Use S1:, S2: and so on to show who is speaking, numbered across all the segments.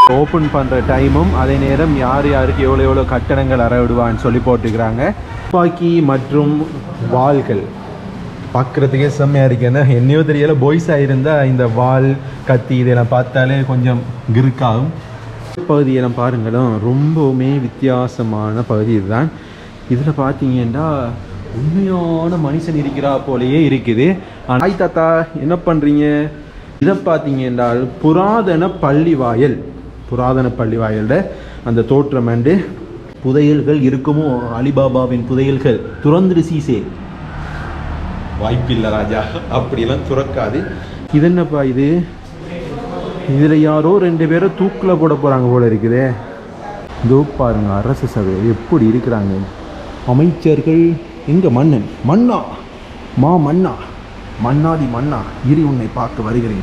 S1: open பண்ணுற டைமும் அதே நேரம் யார் யாருக்கு எவ்வளோ எவ்வளோ கட்டணங்கள் அறவிடுவான்னு சொல்லி போட்டுக்கிறாங்க துப்பாக்கி மற்றும் வாள்கள் பார்க்குறதுக்கே செம்மையாக இருக்கு ஏன்னா என்னையோ தெரியல பாய்ஸாக இருந்தால் இந்த வால் கத்தி இதெல்லாம் பார்த்தாலே கொஞ்சம் கிறுக்காகும் பகுதியெல்லாம் பாருங்களும் ரொம்பவுமே வித்தியாசமான பகுதி இதுதான் இதில் பார்த்தீங்கன்னா உண்மையான மனுஷன் இருக்கிறா போலயே இருக்குது ஆனா, ஹாய் தாத்தா என்ன பண்ணுறீங்க இதை பார்த்தீங்க என்றால் புராதன பள்ளி வாயல் புராதன பள்ளி வாயல்ல அந்த தோற்றம் அண்டு புதையல்கள் இருக்குமோ அலிபாபாவின் புதையல்கள் துறந்துரு சீசே வாய்ப்பில்லை ராஜா அப்படிலாம் துறக்காது இது என்னப்பா இது இதில் யாரோ ரெண்டு பேரும் தூக்கில் போட போகிறாங்க போல இருக்குதே இதோ பாருங்க அரசு சபை எப்படி இருக்கிறாங்க அமைச்சர்கள் எங்க மன்னன் மன்னா மா மன்னா மன்னாதி மன்னா இரு உன்னை பார்க்க வருகிறேன்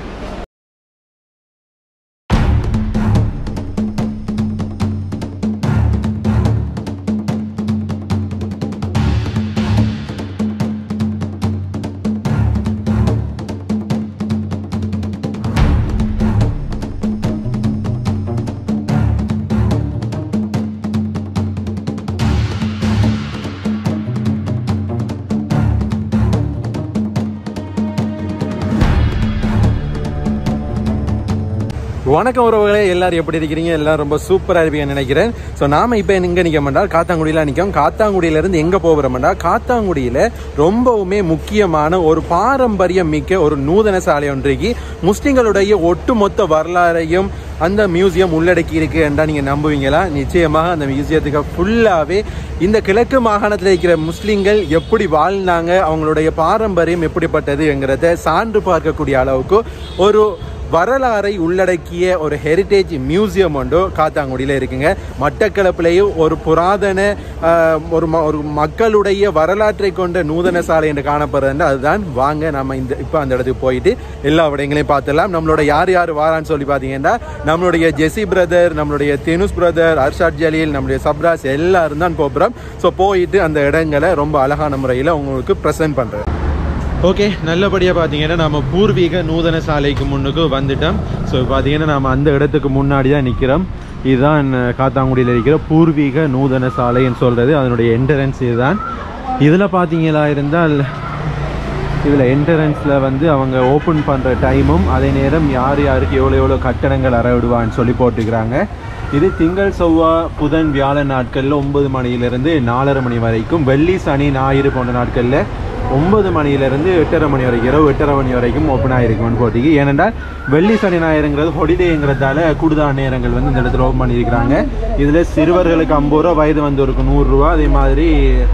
S1: வணக்கம் உறவுகளே எல்லாரும் எப்படி இருக்கிறீங்க எல்லாரும் ரொம்ப சூப்பராக இருப்பீங்கன்னு நினைக்கிறேன் ஸோ நாம இப்போ எங்க நிற்க மாட்டோம் காத்தாங்குடியில் நிற்கும் காத்தாங்குடியில இருந்து எங்கே போகிறோம்னா காத்தாங்குடியில் ரொம்பவுமே முக்கியமான ஒரு பாரம்பரியம் மிக்க ஒரு நூதன சாலை ஒன்றைக்கு முஸ்லிம்களுடைய ஒட்டுமொத்த வரலாறையும் அந்த மியூசியம் உள்ளடக்கி இருக்கு என்றா நீங்க நம்புவீங்களா நிச்சயமாக அந்த மியூசியத்துக்கு ஃபுல்லாவே இந்த கிழக்கு மாகாணத்தில் இருக்கிற முஸ்லிம்கள் எப்படி வாழ்ந்தாங்க அவங்களுடைய பாரம்பரியம் எப்படிப்பட்டதுங்கிறத சான்று பார்க்கக்கூடிய அளவுக்கு ஒரு வரலாறை உள்ளடக்கிய ஒரு ஹெரிட்டேஜ் மியூசியம் ஒன்று காத்தாங்குடியில் இருக்குங்க மட்டக்களப்பிலேயும் ஒரு புராதன ஆஹ், ஒரு ம- ஒரு மக்களுடைய வரலாற்றை கொண்ட நூதன சாலை என்று காணப்படுறது அதுதான் வாங்க நம்ம இந்த இப்போ அந்த இடத்துக்கு போயிட்டு எல்லா விடயங்களையும் பார்த்துடலாம் நம்மளோட யார் யார் வாரான்னு சொல்லி பார்த்தீங்கன்னா நம்மளுடைய ஜெசி பிரதர் நம்மளுடைய தெனுஸ் பிரதர் அர்ஷாத் ஜலீல் நம்மளுடைய சப்ராஸ் எல்லாரும் தான் போகிறோம் ஸோ போயிட்டு அந்த இடங்களை ரொம்ப அழகான முறையில் உங்களுக்கு ப்ரெசென்ட் பண்ணுறேன் ஓகே நல்லபடியாக பார்த்தீங்கன்னா நம்ம பூர்வீக நூதன சாலைக்கு முன்னுக்கு வந்துட்டோம் ஸோ பார்த்தீங்கன்னா நம்ம அந்த இடத்துக்கு முன்னாடி தான் நிற்கிறோம் இதுதான் அஹ், காத்தாங்குடியில் இருக்கிற பூர்வீக நூதன சாலைன்னு சொல்கிறது அதனுடைய என்ட்ரன்ஸ் இதுதான் இதில் பார்த்தீங்களா இருந்தால் இதில் என்ட்ரன்ஸில் வந்து அவங்க ஓப்பன் பண்ணுற டைமும் அதே நேரம் யார் யாருக்கு எவ்வளோ எவ்வளோ கட்டணங்கள் அறவிடுவான்னு சொல்லி போட்டுக்கிறாங்க இது திங்கள் செவ்வாய் புதன் வியாழன் நாட்களில் ஒன்பது மணியிலிருந்து நாலரை மணி வரைக்கும் வெள்ளி சனி ஞாயிறு போன்ற நாட்களில் ஒன்பது மணியிலிருந்து எட்டரை மணி வரைக்கும் இரவு எட்டரை மணி வரைக்கும் ஓப்பன் ஆகிருக்கும்னு போட்டிக்கு ஏனென்றால் வெள்ளி சனி ஞாயிறுங்கிறது ஹொலிடேங்கிறதால கூடுதல் நேரங்கள் வந்து இந்த இடத்துல ஓப்பன் பண்ணியிருக்கிறாங்க இதில் சிறுவர்களுக்கு ஐம்பது ரூபா வயது வந்தவருக்கு நூறுரூவா அதே மாதிரி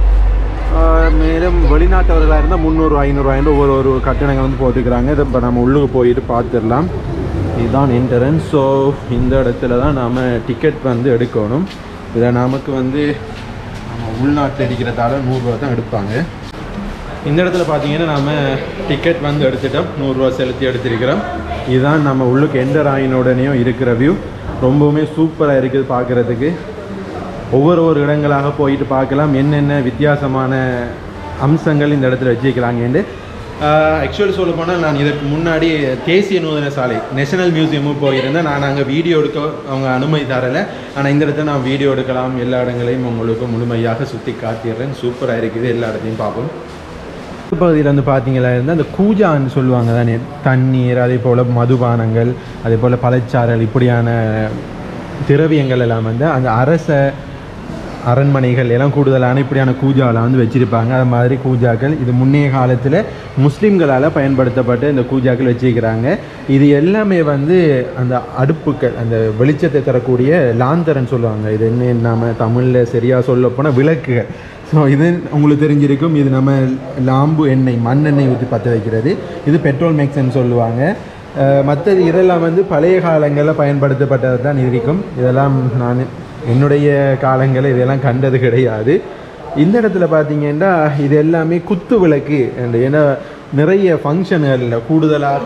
S1: ஆஹ் மேலும் வெளிநாட்டவர்களாக இருந்தால் முந்நூறு ஐநூறுரூவாயின்னு ஒவ்வொரு ஒரு கட்டணங்கள் வந்து போட்டுக்கிறாங்க இதை இப்போ நம்ம உள்ளுக்கு போயிட்டு பார்த்துடலாம் இதுதான் என்ட்ரன்ஸ் ஸோ இந்த இடத்துல தான் நாம் டிக்கெட் வந்து எடுக்கணும் இதில் நமக்கு வந்து நம்ம உள்நாட்டில் இருக்கிறதால நூறுரூவா தான் எடுப்பாங்க இந்த இடத்துல பார்த்தீங்கன்னா நாம டிக்கெட் வந்து எடுத்துட்டோம் நூறுரூவா செலுத்தி எடுத்திருக்கிறோம் இதுதான் நம்ம உள்ளுக்கு என்டர் ஆயினுடனேயும் இருக்கிற வியூ ரொம்பவுமே சூப்பராக இருக்குது பார்க்குறதுக்கு ஒவ்வொரு ஒரு இடங்களாக போயிட்டு பார்க்கலாம் என்னென்ன வித்தியாசமான அம்சங்கள் இந்த இடத்துல வச்சிருக்கிறாங்கன்னு ஆக்சுவலி சொல்ல போனால் நான் இதற்கு முன்னாடி தேசிய நூதன சாலை நேஷனல் மியூசியமும் போயிருந்தேன் நான் அங்கே வீடியோ எடுக்க அவங்க அனுமதி தரலை ஆனால் இந்த இடத்துல நான் வீடியோ எடுக்கலாம் எல்லா இடங்களையும் உங்களுக்கு முழுமையாக சுற்றி காட்டிடுறேன் சூப்பராக இருக்குது எல்லா இடத்தையும் பார்ப்போம் பகுதியில் வந்து பார்த்தீங்களா இருந்தால் அந்த கூஜான்னு சொல்லுவாங்க தானே தண்ணீர் அதே போல் மதுபானங்கள் அதே போல் பழச்சாறல் இப்படியான திரவியங்கள் எல்லாம் வந்து அந்த அரச அரண்மனைகள் எல்லாம் கூடுதலான இப்படியான கூஜாவில் வந்து வச்சுருப்பாங்க அது மாதிரி கூஜாக்கள் இது முன்னைய காலத்தில் முஸ்லீம்களால் பயன்படுத்தப்பட்ட இந்த கூஜாக்கள் வச்சுருக்கிறாங்க இது எல்லாமே வந்து அந்த அடுப்புக்கள் அந்த வெளிச்சத்தை தரக்கூடிய லாந்தரன் சொல்லுவாங்க இது என்ன நாம தமிழில் சரியாக சொல்ல போனால் விளக்குகள் ஸோ இது உங்களுக்கு தெரிஞ்சிருக்கும் இது நம்ம லாம்பு எண்ணெய் மண்ணெண்ணெய் ஊற்றி பற்ற வைக்கிறது இது பெட்ரோல் மேக்ஸ்ன்னு சொல்லுவாங்க மற்றது இதெல்லாம் வந்து பழைய காலங்களில் பயன்படுத்தப்பட்டது தான் இருக்கும் இதெல்லாம் நான் என்னுடைய காலங்களில் இதெல்லாம் கண்டது கிடையாது இந்த இடத்துல பார்த்தீங்கன்னா இது எல்லாமே குத்து விளக்கு and ஏன்னா நிறைய ஃபங்க்ஷன்களில் கூடுதலாக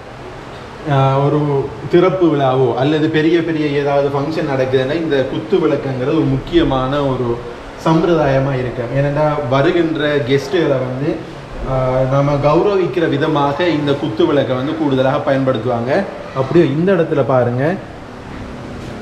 S1: ஆஹ் ஒரு திறப்பு விழாவோ அல்லது பெரிய பெரிய ஏதாவது ஃபங்க்ஷன் நடக்குதுன்னா இந்த குத்து விளக்குங்கிறது ஒரு முக்கியமான ஒரு சம்பிரதாயமாக இருக்கு ஏன்னா வருகின்ற கெஸ்ட்டுகளை வந்து ஆஹ் நாம கௌரவிக்கிற விதமாக இந்த குத்து விளக்கை வந்து கூடுதலாக பயன்படுத்துவாங்க அப்படியே இந்த இடத்துல பாருங்க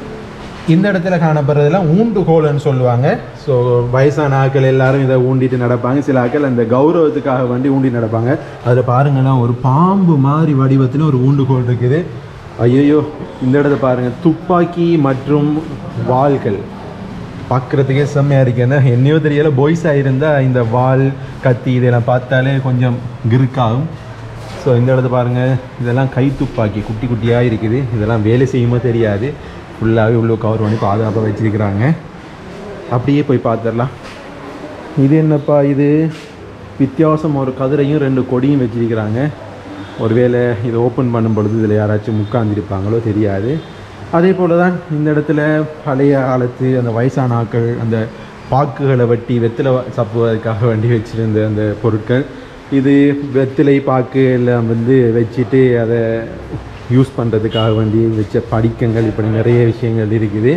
S1: இந்த இடத்துல காணப்படுறதெல்லாம் ஊண்டுகோல்னு சொல்லுவாங்க ஸோ வயசான ஆட்கள் எல்லாரும் இதை ஊண்டிட்டு நடப்பாங்க சில ஆட்கள் அந்த கௌரவத்துக்காக வேண்டி ஊண்டி நடப்பாங்க அதில் பாருங்களேன் ஒரு பாம்பு மாதிரி வடிவத்தில் ஒரு ஊண்டுகோல் இருக்குது ஐயோ இந்த இடத்த பாருங்க துப்பாக்கி மற்றும் வாள்கள் பார்க்குறதுக்கே செம்மையாக இருக்கு ஏன்னா என்னையோ தெரியல பாய்ஸாக இருந்தால் இந்த வால் கத்தி இதெல்லாம் பார்த்தாலே கொஞ்சம் கிறுக்காகும் ஸோ இந்த இடத்த பாருங்கள் இதெல்லாம் கை துப்பாக்கி குட்டி குட்டியாக இருக்குது இதெல்லாம் வேலை செய்யுமோ தெரியாது ஃபுல்லாகவே உள்ள கவர் பண்ணி பாதுகாப்பாக வச்சிருக்கிறாங்க அப்படியே போய் பார்த்துடலாம் இது என்னப்பா இது வித்தியாசம் ஒரு கதிரையும் ரெண்டு கொடியும் வச்சிருக்கிறாங்க ஒருவேளை இதை ஓப்பன் பண்ணும் பொழுது இதில் யாராச்சும் உட்கார்ந்திருப்பாங்களோ தெரியாது அதே போல் தான் இந்த இடத்துல பழைய காலத்து அந்த வயசான ஆட்கள் அந்த பாக்குகளை வெட்டி வெத்திலை சப்புவதற்காக வேண்டி வச்சிருந்த அந்த பொருட்கள் இது வெத்திலை பாக்கு எல்லாம் வந்து வச்சுட்டு அதை யூஸ் பண்ணுறதுக்காக வேண்டி வச்ச படிக்கங்கள் இப்படி நிறைய விஷயங்கள் இருக்குது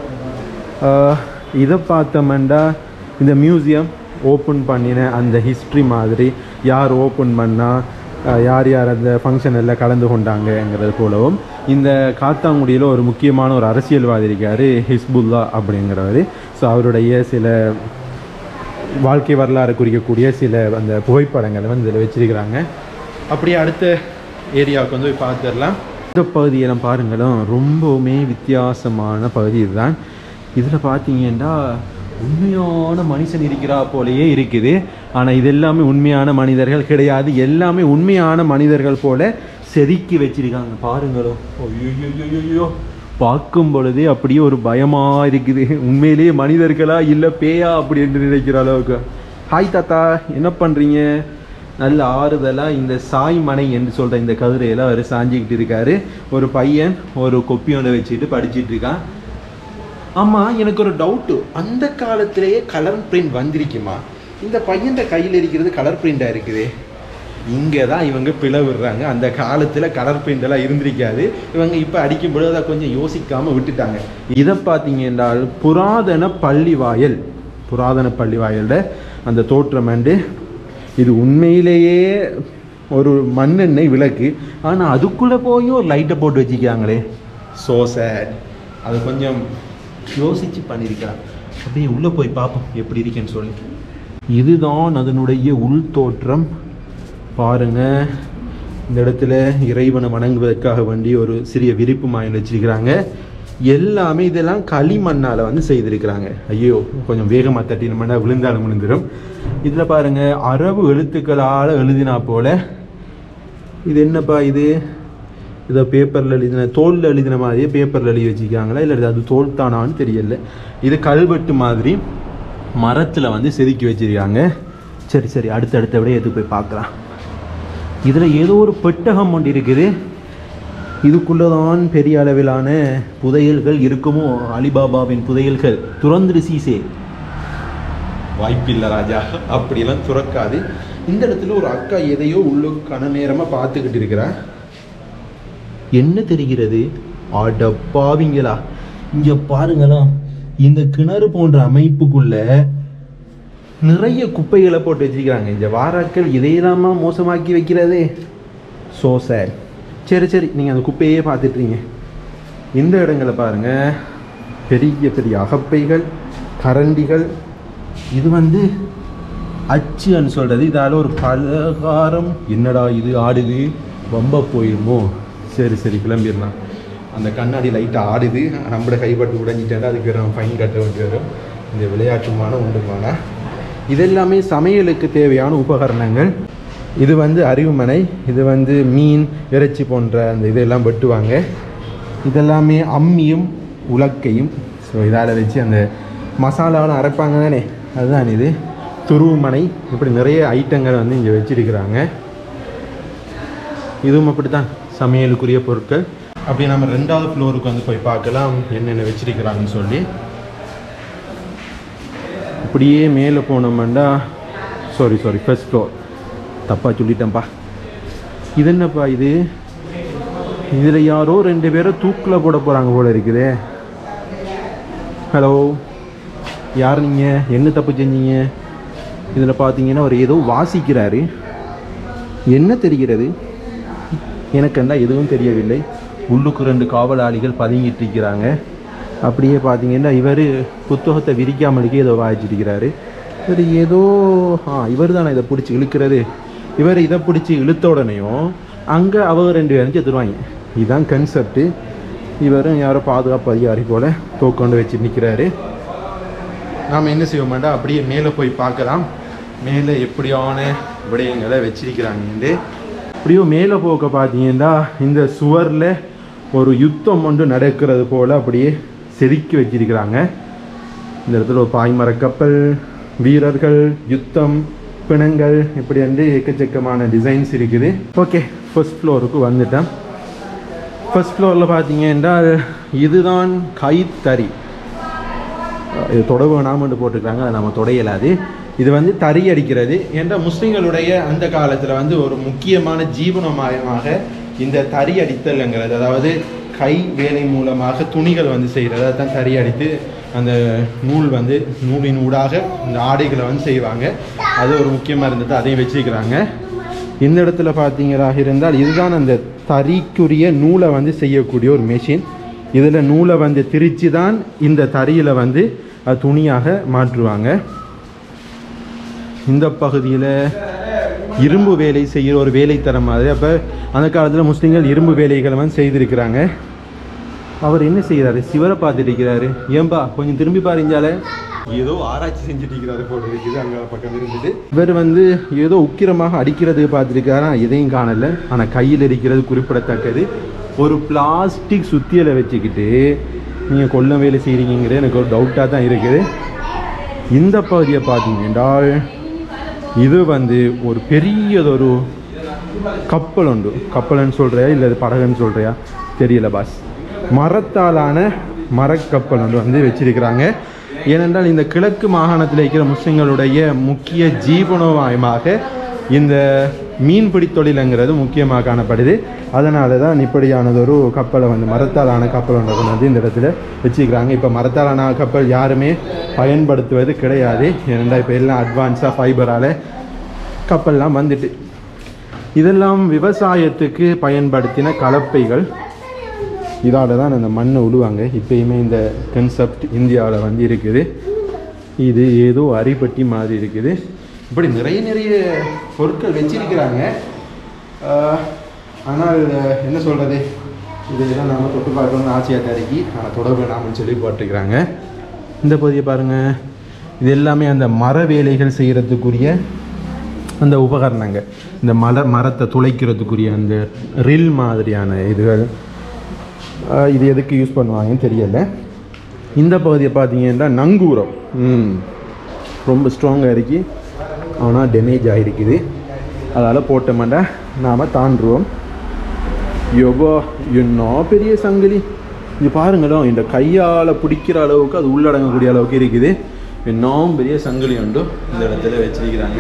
S1: ஆஹ் இதை பார்த்தோம்னா இந்த மியூசியம் ஓப்பன் பண்ணின அந்த ஹிஸ்ட்ரி மாதிரி யார் ஓப்பன் பண்ணால் யார் யார் அந்த ஃபங்க்ஷன் எல்லாம் கலந்து கொண்டாங்கங்கிறது போலவும் இந்த காத்தாங்குடியில் ஒரு முக்கியமான ஒரு அரசியல்வாதி இருக்கார் ஹிஸ்புல்லா அப்படிங்கிறவர் ஸோ அவருடைய சில வாழ்க்கை வரலாறு குறிக்கக்கூடிய சில அந்த புகைப்படங்களை வந்து இதில் வச்சிருக்கிறாங்க அப்படியே அடுத்த ஏரியாவுக்கு வந்து போய் பார்த்துடலாம் இந்த பகுதியெல்லாம் பாருங்களும் ரொம்பவுமே வித்தியாசமான பகுதி இதுதான் இதில் பார்த்தீங்கன்னா உண்மையான மனுஷன் இருக்கிறா போலயே இருக்குது ஆனால் இது எல்லாமே உண்மையான மனிதர்கள் கிடையாது எல்லாமே உண்மையான மனிதர்கள் போல செதுக்கி வச்சிருக்காங்க பாருங்களும் ஐயோ பார்க்கும் பொழுதே அப்படியே ஒரு பயமா இருக்குது உண்மையிலேயே மனிதர்களா இல்லை பேயா அப்படி என்று நினைக்கிற அளவுக்கு ஹாய் தாத்தா என்ன பண்றீங்க நல்ல ஆறுதலா இந்த சாய் மனை என்று சொல்ற இந்த கதிரையில அவர் சாஞ்சிக்கிட்டு இருக்காரு ஒரு பையன் ஒரு கொப்பியோட வச்சுட்டு படிச்சிட்டு இருக்கான் ஆமா எனக்கு ஒரு டவுட்டு அந்த காலத்திலேயே கலர் பிரிண்ட் வந்திருக்குமா இந்த பையன் கையில் இருக்கிறது கலர் பிரிண்டா இருக்குது இங்கே தான் இவங்க பிளவுடுறாங்க அந்த காலத்தில் கலர் பிரிண்ட் எல்லாம் இருந்திருக்காது இவங்க இப்போ அடிக்கும் பொழுது அதை கொஞ்சம் யோசிக்காம விட்டுட்டாங்க இதை பார்த்தீங்க என்றால் புராதன பள்ளி வாயல் புராதன பள்ளி வாயலோட அந்த தோற்றம் அண்டு இது உண்மையிலேயே ஒரு மண்ணெண்ணெய் விளக்கு ஆனால் அதுக்குள்ளே போயும் ஒரு லைட்டை போட்டு வச்சுக்காங்களே ஸோ சேட் அது கொஞ்சம் யோசிச்சு பண்ணியிருக்கிறான் அப்படியே உள்ளே போய் பார்ப்போம் எப்படி இருக்கேன்னு சொல்லி இதுதான் அதனுடைய உள் தோற்றம் பாருங்க இந்த இடத்துல இறைவனை வணங்குவதற்காக வேண்டி ஒரு சிறிய விரிப்பு மாயம் வச்சிருக்கிறாங்க எல்லாமே இதெல்லாம் களிமண்ணால் வந்து செய்திருக்கிறாங்க ஐயோ கொஞ்சம் வேகமாக தட்டினோம்னா விழுந்தாலும் விழுந்துடும் இதில் பாருங்க அரபு எழுத்துக்களால் எழுதினா போல இது என்னப்பா இது இதை பேப்பரில் எழுதின தோலில் எழுதின மாதிரியே பேப்பரில் எழுதி வச்சுருக்காங்களா இல்லை அது தோல் தானான்னு தெரியல இது கல்வெட்டு மாதிரி மரத்தில் வந்து செதுக்கி வச்சிருக்காங்க சரி சரி அடுத்தடுத்த விட எது போய் பார்க்கலாம் இதில் ஏதோ ஒரு பெட்டகம் ஒன்று இருக்குது இதுக்குள்ளதான் பெரிய அளவிலான புதையல்கள் இருக்குமோ அலிபாபாவின் புதையல்கள் துறந்துரு சீசே வாய்ப்பில்லை ராஜா அப்படியெல்லாம் துறக்காது இந்த இடத்துல ஒரு அக்கா எதையோ உள்ள கன நேரமாக பார்த்துக்கிட்டு இருக்கிறா என்ன தெரிகிறது அட பாவிங்களா இங்க பாருங்களா இந்த கிணறு போன்ற அமைப்புக்குள்ள நிறைய குப்பைகளை போட்டு வச்சிருக்காங்க இந்த வாராக்கள் இதையெல்லாமா மோசமாக்கி வைக்கிறதே ஸோ சார் சரி சரி நீங்கள் அந்த குப்பையே பார்த்துட்றீங்க இந்த இடங்களை பாருங்க பெரிய பெரிய அகப்பைகள் கரண்டிகள் இது வந்து அச்சுன்னு சொல்கிறது இதால் ஒரு பலகாரம் என்னடா இது ஆடுது ரொம்ப போயிருமோ சரி சரி கிளம்பிடலாம் அந்த கண்ணாடி லைட்டாக ஆடுது நம்மளோட கைப்பட்டு உடைஞ்சிட்டா அதுக்கு நம்ம ஃபைன் கட்ட வேண்டி வரும் இந்த விளையாட்டுமான உண்டுமான இதெல்லாமே சமையலுக்கு தேவையான உபகரணங்கள் இது வந்து அறிவுமனை இது வந்து மீன் இறைச்சி போன்ற அந்த இதெல்லாம் வெட்டுவாங்க இதெல்லாமே அம்மியும் உலக்கையும் ஸோ இதால் வச்சு அந்த மசாலாவெலாம் அரைப்பாங்க தானே அதுதான் இது துருவுமனை இப்படி நிறைய ஐட்டங்கள் வந்து இங்கே வச்சிருக்கிறாங்க இதுவும் அப்படி தான் சமையலுக்குரிய பொருட்கள் அப்படி நம்ம ரெண்டாவது ஃப்ளோருக்கு வந்து போய் பார்க்கலாம் என்னென்ன வச்சிருக்கிறாங்கன்னு சொல்லி இப்படியே மேலே போனோம்னா சாரி சாரி ஃபர்ஸ்ட் ஃப்ளோர் தப்பாக சொல்லிட்டேன்ப்பா இது என்னப்பா இது இதில் யாரோ ரெண்டு பேரும் தூக்கில் போட போகிறாங்க போல இருக்குதே ஹலோ யார் நீங்கள் என்ன தப்பு செஞ்சீங்க இதில் பார்த்தீங்கன்னா அவர் ஏதோ வாசிக்கிறாரு என்ன தெரிகிறது எனக்கு என்ன எதுவும் தெரியவில்லை உள்ளுக்கு ரெண்டு காவலாளிகள் பதுங்கிட்டு இருக்கிறாங்க அப்படியே பார்த்தீங்கன்னா இவர் புத்தகத்தை விரிக்காமலுக்கே ஏதோ வாய்ச்சிருக்கிறாரு இவர் ஏதோ ஆ இவர் தானே இதை பிடிச்சி இழுக்கிறது இவர் இதை பிடிச்சி இழுத்த உடனேயும் அங்கே அவங்க ரெண்டு பேரும் செத்துருவாங்க இதுதான் கன்செப்ட்டு இவரும் யாரோ பாதுகாப்பு அதிகாரி போல் தோக்கொண்டு வச்சு நிற்கிறாரு நாம் என்ன செய்ய மாட்டோம் அப்படியே மேலே போய் பார்க்கலாம் மேலே எப்படியான விடயங்களை வச்சிருக்கிறாங்கன்ட்டு அப்படியோ மேலே போக்க பார்த்தீங்கன்னா இந்த சுவரில் ஒரு யுத்தம் ஒன்று நடக்கிறது போல் அப்படியே செதுக்கி வச்சிருக்கிறாங்க இந்த இடத்துல ஒரு பாய்மர கப்பல் வீரர்கள் யுத்தம் பிணங்கள் இப்படி வந்து எக்கச்சக்கமான டிசைன்ஸ் இருக்குது ஓகே ஃபர்ஸ்ட் ஃப்ளோருக்கு வந்துட்டேன் ஃபர்ஸ்ட் ஃப்ளோரில் பார்த்தீங்க என்றால் இதுதான் கைத்தறி இது தொட வேணாம்னு போட்டுருக்காங்க அதை நம்ம தொட இயலாது இது வந்து தறி அடிக்கிறது என்ற முஸ்லிம்களுடைய அந்த காலத்தில் வந்து ஒரு முக்கியமான ஜீவனமயமாக இந்த தறி அடித்தல்ங்கிறது அதாவது கை வேலை மூலமாக துணிகள் வந்து செய்கிறது அதுதான் தறி அடித்து அந்த நூல் வந்து நூலின் ஊடாக இந்த ஆடைகளை வந்து செய்வாங்க அது ஒரு முக்கியமாக இருந்தது அதையும் வச்சுக்கிறாங்க இந்த இடத்துல பார்த்தீங்களாக இருந்தால் இதுதான் அந்த தறிக்குரிய நூலை வந்து செய்யக்கூடிய ஒரு மெஷின் இதில் நூலை வந்து திரிச்சு தான் இந்த தறியில் வந்து அது துணியாக மாற்றுவாங்க இந்த பகுதியில் இரும்பு வேலை செய்கிற ஒரு வேலை தர மாதிரி அப்போ அந்த காலத்தில் முஸ்லீம்கள் இரும்பு வேலைகளை வந்து செய்திருக்கிறாங்க அவர் என்ன செய்கிறாரு சிவரை பார்த்துட்டு இருக்கிறாரு ஏன்பா கொஞ்சம் திரும்பி பாருஞ்சால ஏதோ ஆராய்ச்சி செஞ்சுட்டு இருக்கிறாரு போல இருக்குது அங்கே பக்கம் இருந்துட்டு இவர் வந்து ஏதோ உக்கிரமாக அடிக்கிறது பார்த்துருக்காரா எதையும் காணல ஆனால் கையில் இருக்கிறது குறிப்பிடத்தக்கது ஒரு பிளாஸ்டிக் சுத்தியலை வச்சுக்கிட்டு நீங்கள் கொல்லம் வேலை செய்கிறீங்கிறது எனக்கு ஒரு டவுட்டாக தான் இருக்குது இந்த பகுதியை பார்த்தீங்கன்னா இது வந்து ஒரு பெரியதொரு கப்பல் உண்டு கப்பல்னு சொல்கிறியா இல்லை இது படகுன்னு சொல்கிறியா தெரியல பாஸ் மரத்தாலான மரக்கப்பல் ஒன்று வந்து வச்சிருக்கிறாங்க ஏனென்றால் இந்த கிழக்கு மாகாணத்தில் இருக்கிற முஸ்லிம்களுடைய முக்கிய ஜீவனோபாயமாக இந்த மீன்பிடி தொழிலுங்கிறது முக்கியமாக காணப்படுது அதனால தான் இப்படியானதொரு கப்பலை வந்து மரத்தாலான கப்பல் ஒன்றை கொண்டு வந்து இந்த இடத்துல வச்சுக்கிறாங்க இப்போ மரத்தாலான கப்பல் யாருமே பயன்படுத்துவது கிடையாது ஏனென்றால் இப்போ எல்லாம் அட்வான்ஸாக ஃபைபரால் கப்பல்லாம் வந்துட்டு இதெல்லாம் விவசாயத்துக்கு பயன்படுத்தின கலப்பைகள் இதால் தான் அந்த மண்ணை உழுவாங்க இப்பயுமே இந்த கன்செப்ட் இந்தியாவில் வந்து இருக்குது இது ஏதோ அரிப்பட்டி மாதிரி இருக்குது இப்படி நிறைய நிறைய பொருட்கள் வச்சிருக்கிறாங்க ஆஹ், ஆனால் அஹ், என்ன சொல்கிறது இதெல்லாம் நாம் தொட்டு பார்க்கணும்னு ஆசையாக தருக்கி ஆனால் தொட வேணாம்னு சொல்லி போட்டிருக்கிறாங்க இந்த பகுதியை பாருங்கள் இது எல்லாமே அந்த மர வேலைகள் செய்கிறதுக்குரிய அந்த உபகரணங்கள் இந்த மர மரத்தை துளைக்கிறதுக்குரிய அந்த ரில் மாதிரியான இதுகள் ஆஹ் இது எதுக்கு யூஸ் பண்ணுவாங்கன்னு தெரியல இந்த பகுதியை பார்த்தீங்கன்னா நங்கூரம் ம் ரொம்ப ஸ்ட்ராங்காக இருக்கு ஆனால் டேமேஜ் ஆகிருக்குது அதால் போட்டோம்னா நாம் தாண்டுருவோம் யோபா என்ன பெரிய சங்கிலி இது பாருங்களேன் இந்த கையால் பிடிக்கிற அளவுக்கு அது உள்ளடங்கக்கூடிய அளவுக்கு இருக்குது இன்னும் பெரிய சங்கிலி உண்டு இந்த இடத்துல வச்சிருக்கிறாங்க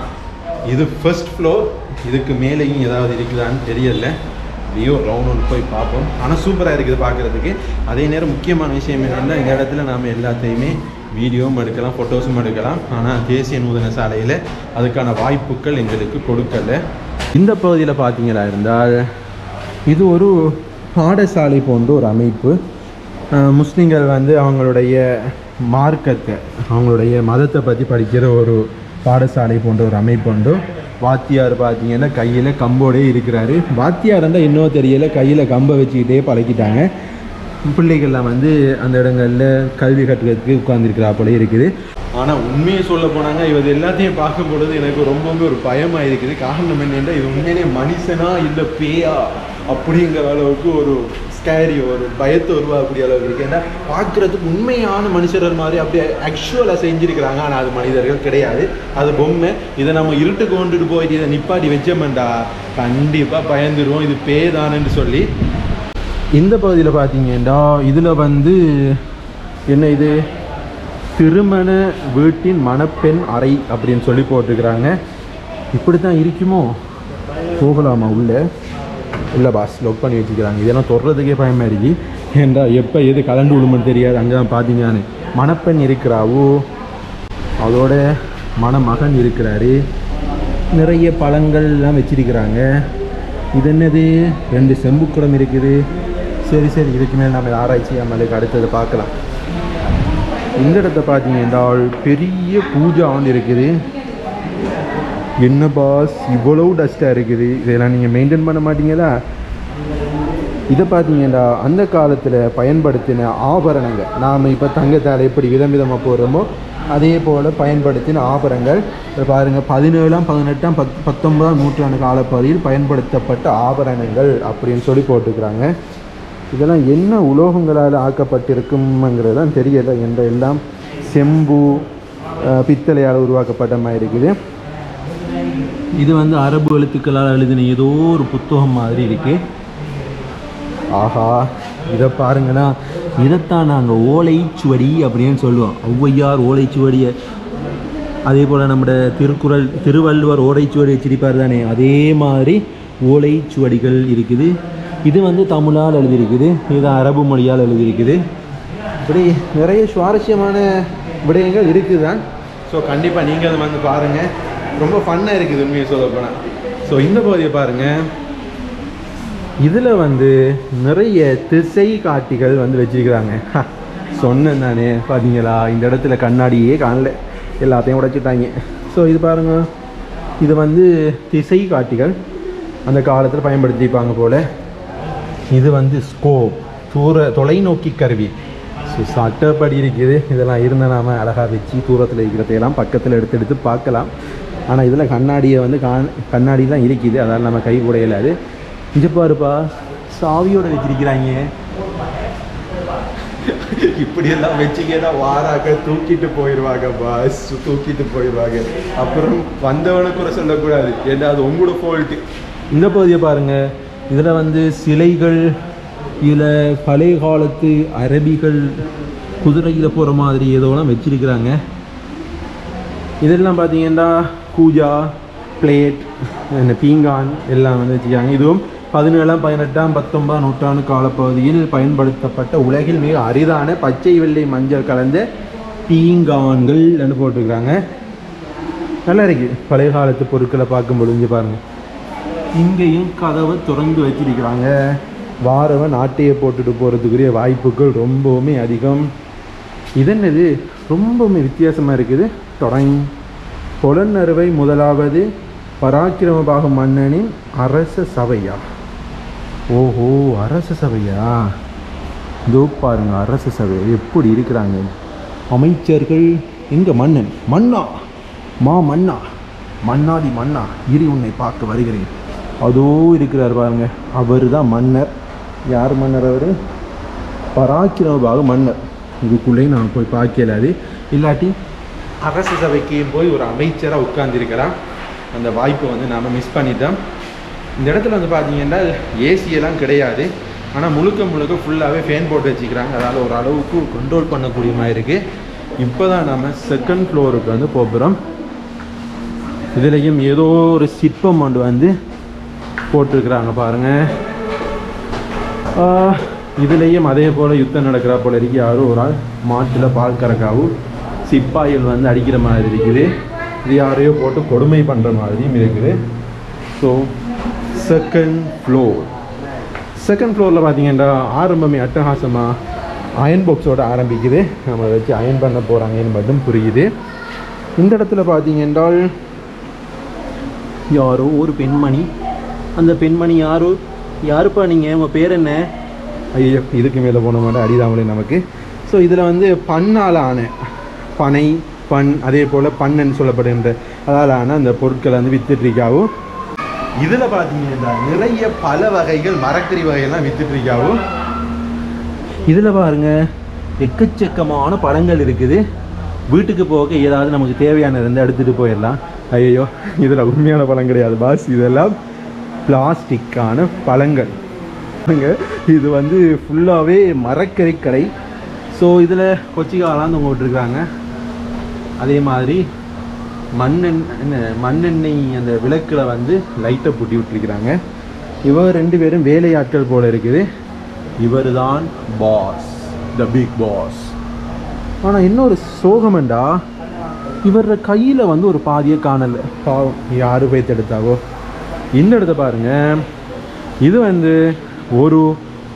S1: இது ஃபர்ஸ்ட் ஃப்ளோர் இதுக்கு மேலேயும் ஏதாவது இருக்குதான்னு தெரியல லியோ ரவுண்ட் போய் பார்ப்போம் ஆனால் சூப்பராக இருக்குது பார்க்குறதுக்கு அதே நேரம் முக்கியமான விஷயம் என்னென்னா இந்த இடத்துல நாம் எல்லாத்தையுமே வீடியோவும் எடுக்கலாம் ஃபோட்டோஸும் எடுக்கலாம் ஆனால் தேசிய நூதன சாலையில் அதுக்கான வாய்ப்புகள் எங்களுக்கு கொடுக்கல இந்த பகுதியில் பார்த்தீங்களா இருந்தால் இது ஒரு பாடசாலை போன்ற ஒரு அமைப்பு அஹ் முஸ்லிம்கள் வந்து அவங்களுடைய மார்க்கத்தை அவங்களுடைய மதத்தை பற்றி படிக்கிற ஒரு பாடசாலை போன்ற ஒரு அமைப்பு உண்டு வாத்தியார் பார்த்தீங்கன்னா கையில் கம்போடே இருக்கிறாரு வாத்தியார் இருந்தால் இன்னும் தெரியல கையில் கம்பை வச்சுக்கிட்டே பழக்கிட்டாங்க பிள்ளைகள்லாம் வந்து அந்த இடங்களில் கல்வி கட்டுறதுக்கு உட்கார்ந்துருக்கிறா போல இருக்குது ஆனால் உண்மையை சொல்ல போனாங்க இவர் எல்லாத்தையும் பார்க்கும் பொழுது எனக்கு ரொம்பவே ஒரு பயமாக இருக்குது காரணம் என்னென்னா இது உண்மையிலே மனுஷனா இல்லை பேயா அப்படிங்கிற அளவுக்கு ஒரு ஸ்கேரி ஒரு பயத்தை உருவாக்கக்கூடிய அளவுக்கு இருக்குது ஏன்னா பார்க்குறதுக்கு உண்மையான மனுஷர் மாதிரி அப்படியே ஆக்சுவலாக செஞ்சுருக்கிறாங்க ஆனால் அது மனிதர்கள் கிடையாது அது பொம்மை இதை நம்ம இருட்டுக்கு கொண்டுட்டு போயிட்டு இதை நிப்பாட்டி வச்சோம்டா கண்டிப்பாக பயந்துருவோம் இது பேதானன்னு சொல்லி இந்த பகுதியில் பார்த்தீங்கன்னா இதில் வந்து என்ன இது திருமண வீட்டின் மணப்பெண் அறை அப்படின்னு சொல்லி போட்டிருக்கிறாங்க இப்படி தான் இருக்குமோ போகலாமா உள்ள உள்ள பாஸ் லொக் பண்ணி வச்சுக்கிறாங்க இதெல்லாம் தொடுறதுக்கே பயமாக இருக்கு ஏன்டா எப்போ எது கலண்டு விழுமென்னு தெரியாது அங்கே தான் பார்த்தீங்கன்னு மணப்பெண் இருக்கிறாவோ அதோட மணமகன் இருக்கிறாரு நிறைய பழங்கள்லாம் வச்சிருக்கிறாங்க இது என்னது ரெண்டு செம்புக்குடம் இருக்குது சரி சரி இதுக்கு மேலே நம்ம ஆராய்ச்சி நம்மளுக்கு அடுத்தது பார்க்கலாம் இந்த இடத்த பார்த்தீங்கன்னா பெரிய பூஜா வந்து இருக்குது என்ன பாஸ் இவ்வளவு டஸ்ட்டாக இருக்குது இதெல்லாம் நீங்கள் மெயின்டைன் பண்ண மாட்டீங்களா இதை பார்த்தீங்கன்னா அந்த காலத்தில் பயன்படுத்தின ஆபரணங்கள் நாம் இப்போ தங்கத்தால் எப்படி விதம் விதமாக போடுறோமோ அதே போல் பயன்படுத்தின ஆபரணங்கள் இப்போ பாருங்கள் பதினேழாம் பதினெட்டாம் பத் பத்தொன்பதாம் நூற்றாண்டு காலப்பகுதியில் பயன்படுத்தப்பட்ட ஆபரணங்கள் அப்படின்னு சொல்லி போட்டுக்கிறாங்க இதெல்லாம் என்ன உலோகங்களால் ஆக்கப்பட்டிருக்குங்கிறது தான் தெரியலை என்ற எல்லாம் செம்பு அஹ், பித்தளையால் உருவாக்கப்பட்ட மாதிரி இருக்குது இது வந்து அரபு எழுத்துக்களால் எழுதின ஏதோ ஒரு புத்தகம் மாதிரி இருக்கு ஆஹா இதை பாருங்கன்னா இதைத்தான் நாங்கள் ஓலைச்சுவடி அப்படின்னு சொல்லுவோம் ஔவையார் ஓலைச்சுவடியை அதே போல் நம்முடைய திருக்குறள் திருவள்ளுவர் ஓலைச்சுவடி வச்சிருப்பார் தானே அதே மாதிரி ஓலைச்சுவடிகள் இருக்குது இது வந்து தமிழால் எழுதியிருக்குது இது அரபு மொழியால் எழுதியிருக்குது இப்படி நிறைய சுவாரஸ்யமான விடயங்கள் இருக்குது தான் ஸோ கண்டிப்பாக நீங்கள் அதை வந்து பாருங்கள் ரொம்ப ஃபன்னாக இருக்குது உண்மையை சொல்ல போனால் ஸோ இந்த பகுதியை பாருங்கள் இதில் வந்து நிறைய திசை காட்டிகள் வந்து வச்சிருக்கிறாங்க சொன்னேன் நானே பார்த்தீங்களா இந்த இடத்துல கண்ணாடியே காணல எல்லாத்தையும் உடைச்சிட்டாங்க ஸோ இது பாருங்க இது வந்து திசை காட்டிகள் அந்த காலத்தில் பயன்படுத்திப்பாங்க போல் இது வந்து ஸ்கோப் தூர தொலைநோக்கி கருவி ஸோ சட்டப்படி இருக்குது இதெல்லாம் இருந்த நாம அழகாக வச்சு தூரத்தில் இருக்கிறதையெல்லாம் பக்கத்தில் எடுத்து எடுத்து பார்க்கலாம் ஆனால் இதில் கண்ணாடியை வந்து காண் கண்ணாடி தான் இருக்குது அதால் நம்ம கை கூட இல்லாது இங்கே பாருப்பா சாவியோட வச்சிருக்கிறாங்க இப்படியெல்லாம் வச்சுக்கேன்னா வாராக்க தூக்கிட்டு போயிடுவாங்க பாஸ் தூக்கிட்டு போயிடுவாங்க அப்புறம் வந்தவனை கூட சொல்லக்கூடாது ஏன்னா அது உங்களோட ஃபால்ட்டு இந்த பகுதியை பாருங்க இதில் வந்து சிலைகள் இதில் பழைய காலத்து அரபிகள் குதிரையில் போகிற மாதிரி ஏதோலாம் வச்சிருக்கிறாங்க இதெல்லாம் பார்த்தீங்கன்னா கூஜா பிளேட் இந்த பீங்கான் எல்லாம் வந்து வச்சுருக்காங்க இதுவும் பதினேழாம் பதினெட்டாம் பத்தொன்பதாம் நூற்றாண்டு காலப்பகுதியில் பயன்படுத்தப்பட்ட உலகில் மிக அரிதான பச்சை வெள்ளை மஞ்சள் கலந்த பீங்கான்கள் போட்டிருக்கிறாங்க நல்லா இருக்கு பழைய காலத்து பொருட்களை பார்க்கும் பொழுது பாருங்க இங்கேயும் கதவை திறந்து வச்சிருக்கிறாங்க வாரவன் ஆட்டையை போட்டுட்டு போகிறதுக்குரிய வாய்ப்புகள் ரொம்பவுமே அதிகம் இதென்னது ரொம்பவுமே வித்தியாசமாக இருக்குது தொடங் பொலன்னறுவை முதலாவது பராக்கிரமபாகு மன்னனின் அரச சபையா ஓஹோ அரச சபையா இதோ பாருங்க அரச சபை எப்படி இருக்கிறாங்க அமைச்சர்கள் எங்க மன்னன் மன்னா மா மன்னா மன்னாதி மன்னா இரு உன்னை பார்க்க வருகிறேன் அதோ இருக்கிறார் பாருங்க அவர் தான் மன்னர் யார் மன்னர் அவர் பராக்கிரமபாகு மன்னர் இதுக்குள்ளேயும் நான் போய் பார்க்கலாது இல்லாட்டி அரச சபைக்கு போய் ஒரு அமைச்சராக உட்கார்ந்திருக்கிறான் அந்த வாய்ப்பை வந்து நாம் மிஸ் பண்ணிட்டோம் இந்த இடத்துல வந்து பார்த்தீங்கன்னா ஏசியெல்லாம் கிடையாது ஆனால் முழுக்க முழுக்க ஃபுல்லாகவே ஃபேன் போட்டு வச்சுக்கிறாங்க அதால் ஒரு அளவுக்கு கண்ட்ரோல் பண்ணக்கூடிய மாதிரி இருக்குது இப்போ தான் நம்ம செகண்ட் ஃப்ளோருக்கு வந்து போகிறோம் இதுலேயும் ஏதோ ஒரு சிற்பம் ஒன்று வந்து போட்டிருக்கிறாங்க பாருங்கள் ஆஹ், இதுலேயும் அதே போல் யுத்தம் நடக்கிற போல இருக்கு யாரும் ஒரு ஆள் மாட்டில் பால் கறக்காவும் சிப்பாய்கள் வந்து அடிக்கிற மாதிரி இருக்குது இது யாரையோ போட்டு கொடுமை பண்ணுற மாதிரியும் இருக்குது ஸோ செகண்ட் ஃப்ளோர் செகண்ட் ஃப்ளோரில் பார்த்தீங்கன்னா ஆரம்பமே அட்டகாசமாக அயன் பாக்ஸோட ஆரம்பிக்குது நம்ம வச்சு அயன் பண்ண போகிறாங்கன்னு மட்டும் புரியுது இந்த இடத்துல பார்த்தீங்கன்றால் யாரோ ஒரு பெண்மணி அந்த பெண்மணி யாரோ யாருப்பா நீங்கள் உங்கள் பேர் என்ன ஐயோ இதுக்கு மேலே போன மாட்டேன் அடிதாமலே நமக்கு ஸோ இதில் வந்து பண்ணால் ஆன பனை பண் அதே போல் பண்ணன்னு சொல்லப்படுகின்ற அதால் ஆன அந்த பொருட்களை வந்து வித்துட்ருக்காவும் இதில் பார்த்தீங்கன்னா நிறைய பல வகைகள் மரக்கறி வகையெல்லாம் வித்துட்ருக்காவும் இதில் பாருங்க எக்கச்சக்கமான பழங்கள் இருக்குது வீட்டுக்கு போக ஏதாவது நமக்கு தேவையானது வந்து எடுத்துகிட்டு போயிடலாம் ஐயோ இதில் உண்மையான பழம் கிடையாது பாஸ் இதெல்லாம் பிளாஸ்டிக்கான பழங்கள் பாருங்க, இது வந்து ஃபுல்லாகவே மரக்கறி கடை ஸோ இதில் கொச்சிக்காலாம் தொங்க விட்டுருக்காங்க அதே மாதிரி மண்ணெண் என்ன மண்ணெண்ணெய் அந்த விளக்கில் வந்து லைட்டை பூட்டி விட்டுருக்கிறாங்க இவர் ரெண்டு பேரும் வேலையாட்கள் போல இருக்குது இவர் தான் பாஸ் த பிக் பாஸ் ஆனால் இன்னொரு சோகமண்டா இவர் கையில் வந்து ஒரு பாதியை காணல பாவம் யாரு போய் தடுத்தாவோ இந்த இடத்த பாருங்க இது வந்து ஒரு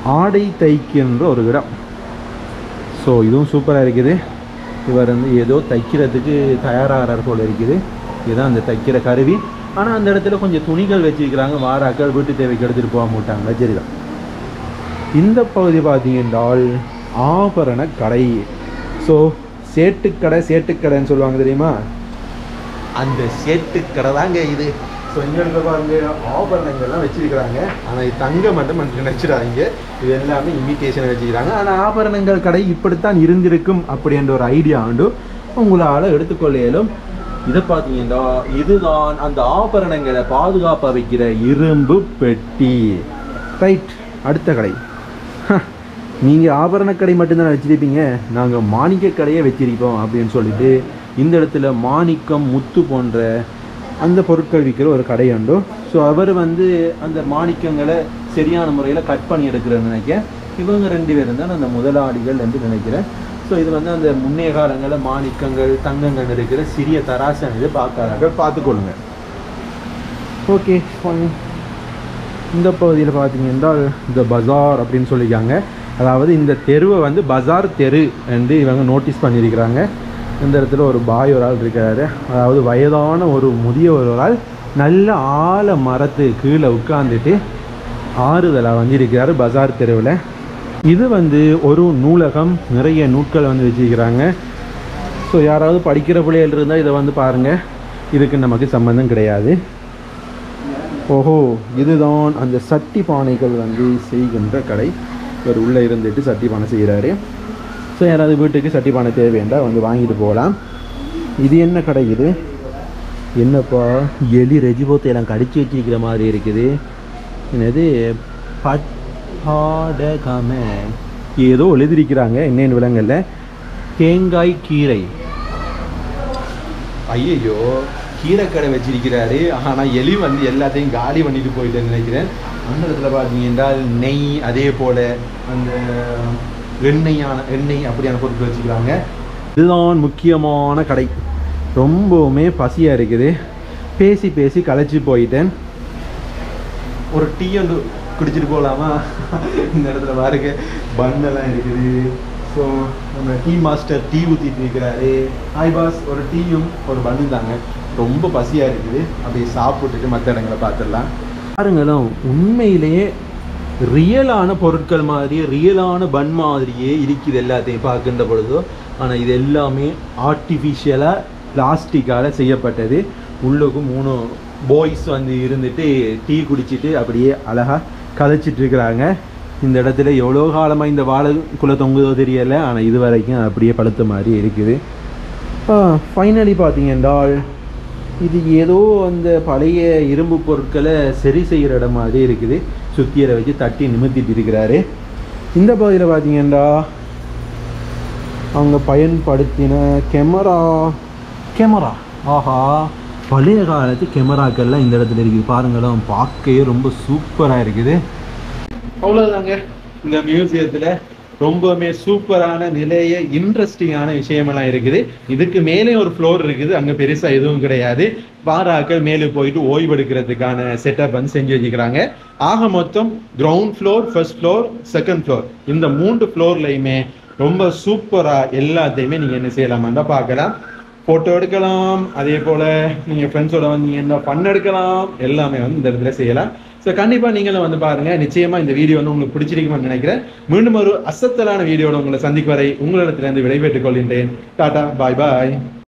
S1: ஆடை தைக்கின்ற ஒரு இடம் ஸோ இதுவும் சூப்பராக இருக்குது இவர் வந்து ஏதோ தைக்கிறதுக்கு தயாராகிறார் போல இருக்குது இதுதான் அந்த தைக்கிற கருவி ஆனால் அந்த இடத்துல கொஞ்சம் துணிகள் வச்சிருக்கிறாங்க வாராக்கள் வீட்டு தேவைக்கு எடுத்துகிட்டு போக மாட்டாங்க சரிதான் இந்த பகுதி பார்த்தீங்கன்றால் ஆபரண கடை ஸோ சேட்டுக்கடை சேட்டுக்கடைன்னு சொல்லுவாங்க தெரியுமா அந்த சேட்டுக்கடை தாங்க இது ஸோ இங்கே இருக்க பாருங்க ஆபரணங்கள்லாம் வச்சிருக்கிறாங்க ஆனால் இது தங்கம் மட்டும் நினச்சிடாதீங்க இது எல்லாமே இமிட்டேஷன் வச்சுக்கிறாங்க ஆனால் ஆபரணங்கள் கடை இப்படித்தான் இருந்திருக்கும் அப்படின்ற ஒரு ஐடியா உண்டு உங்களால் எடுத்துக்கொள்ள இயலும் இதை பார்த்தீங்கன்னா இதுதான் அந்த ஆபரணங்களை பாதுகாப்பாக வைக்கிற இரும்பு பெட்டி ரைட் அடுத்த கடை நீங்கள் ஆபரண கடை மட்டும்தான் வச்சிருப்பீங்க நாங்கள் மாணிக்க கடையே வச்சிருக்கோம் அப்படின்னு சொல்லிட்டு இந்த இடத்துல மாணிக்கம் முத்து போன்ற அந்த பொருட்கள் விற்கிற ஒரு கடை உண்டு ஸோ அவர் வந்து அந்த மாணிக்கங்களை சரியான முறையில் கட் பண்ணி எடுக்கிறேன்னு நினைக்கிறேன் இவங்க ரெண்டு பேரும் தான் அந்த முதலாளிகள் என்று நினைக்கிறேன் ஸோ இது வந்து அந்த முன்னைய காலங்களில் மாணிக்கங்கள் தங்கங்கள் இருக்கிற சிறிய தராசன் இது பார்க்காதாங்க பார்த்துக்கொள்ளுங்க ஓகே ஃபைன் இந்த பகுதியில் பார்த்தீங்க என்றால் இந்த பஜார் அப்படின்னு சொல்லியிருக்காங்க அதாவது இந்த தெருவை வந்து பஜார் தெரு என்று இவங்க நோட்டீஸ் பண்ணியிருக்கிறாங்க இந்த இடத்துல ஒரு பாய் ஒரு ஆள் இருக்காரு அதாவது வயதான ஒரு முதிய ஒரு ஆள் நல்ல ஆழ மரத்து கீழே உட்காந்துட்டு ஆறுதலாக வந்து இருக்கிறாரு பஜார் தெருவில் இது வந்து ஒரு நூலகம் நிறைய நூட்கள் வந்து வச்சுருக்கிறாங்க ஸோ யாராவது படிக்கிற பிள்ளைகள் இருந்தால் இதை வந்து பாருங்கள் இதுக்கு நமக்கு சம்மந்தம் கிடையாது ஓஹோ இதுதான் அந்த சட்டி பானைகள் வந்து செய்கின்ற கடை இவர் உள்ளே இருந்துட்டு சட்டி பானை செய்கிறாரு ஸோ யாராவது வீட்டுக்கு சட்டி பானை தேவையென்றா வந்து வாங்கிட்டு போகலாம் இது என்ன கடை இது என்னப்பா எலி ரெஜிபோத்தை எல்லாம் கடிச்சு வச்சிருக்கிற மாதிரி இருக்குது என்னது பட்டாடகாம ஏதோ எழுதியிருக்கிறாங்க என்னென்னு விலங்கல்ல தேங்காய் கீரை ஐயையோ கீரைக்கடை வச்சிருக்கிறாரு ஆனால் எலி வந்து எல்லாத்தையும் காலி பண்ணிட்டு போயிட்டேன்னு நினைக்கிறேன் அந்த இடத்துல பார்த்தீங்க என்றால் நெய் அதே போல் அந்த எண்ணெயான எண்ணெய் அப்படியான பொருட்கள் வச்சுக்கிறாங்க இதுதான் முக்கியமான கடை ரொம்பவுமே பசியாக இருக்குது பேசி பேசி களைச்சி போயிட்டேன் ஒரு டீ வந்து குடிச்சிட்டு போகலாமா இந்த இடத்துல பாருங்க பண்ணெல்லாம் இருக்குது ஸோ நம்ம டீ மாஸ்டர் டீ ஊற்றிட்டு இருக்கிறாரு ஹாய் பாஸ் ஒரு டீயும் ஒரு பண்ணு தாங்க ரொம்ப பசியாக இருக்குது அப்படியே சாப்பிட்டுட்டு மற்ற இடங்களை பார்த்துடலாம் பாருங்களும் உண்மையிலேயே ரியலான பொருட்கள் மாதிரியே ரியலான பன் மாதிரியே இருக்குது எல்லாத்தையும் பார்க்கின்ற பொழுதோ ஆனால் இது எல்லாமே ஆர்டிஃபிஷியலாக பிளாஸ்டிக்கால் செய்யப்பட்டது உள்ளுக்கு மூணு பாய்ஸ் வந்து இருந்துட்டு டீ குடிச்சிட்டு அப்படியே அழகாக கதைச்சிட்டு இருக்கிறாங்க இந்த இடத்துல எவ்வளோ காலமாக இந்த வாழைக்குள்ளே தொங்குதோ தெரியலை ஆனால் இது வரைக்கும் அப்படியே பழுத்த மாதிரி இருக்குது ஃபைனலி பார்த்தீங்கன்றால் இது ஏதோ அந்த பழைய இரும்பு பொருட்களை சரி செய்கிற இடம் மாதிரி இருக்குது சுத்தியரை வச்சு தட்டி நிமித்திட்டு இருக்கிறாரு இந்த பகுதியில் பார்த்தீங்கன்னா அவங்க பயன்படுத்தின கேமரா கேமரா ஆஹா பழைய காலத்து கேமராக்கள்லாம் இந்த இடத்துல இருக்குது பாருங்களும் பார்க்கவே ரொம்ப சூப்பராக இருக்குது அவ்வளோதாங்க இந்த மியூசியத்தில் ரொம்பவுமே சூப்பரான நிலைய இன்ட்ரெஸ்டிங்கான விஷயமெல்லாம் இருக்குது இதுக்கு மேலே ஒரு ஃப்ளோர் இருக்குது அங்கே பெருசாக எதுவும் கிடையாது பாராக்கள் மேலே போயிட்டு ஓய்வெடுக்கிறதுக்கான செட்டப் வந்து செஞ்சு வச்சுக்கிறாங்க ஆக மொத்தம் ground floor first floor second floor இந்த மூன்று ஃப்ளோர்லையுமே ரொம்ப சூப்பராக எல்லாத்தையுமே நீங்கள் என்ன செய்யலாமான்னு பார்க்கலாம் ஃபோட்டோ எடுக்கலாம் அதே போல் நீங்கள் ஃப்ரெண்ட்ஸோட வந்தீங்கன்னா ஃபன் எடுக்கலாம் எல்லாமே வந்து இந்த இடத்துல செய்யலாம் ஸோ கண்டிப்பாக நீங்களும் வந்து பாருங்கள் நிச்சயமாக இந்த வீடியோ வந்து உங்களுக்கு பிடிச்சிருக்கும்னு நினைக்கிறேன் மீண்டும் ஒரு அசத்தலான வீடியோட உங்களை சந்திக்கும் வரை உங்களிடத்திலிருந்து விடைபெற்றுக் கொள்கின்றேன் டாடா பாய் பாய்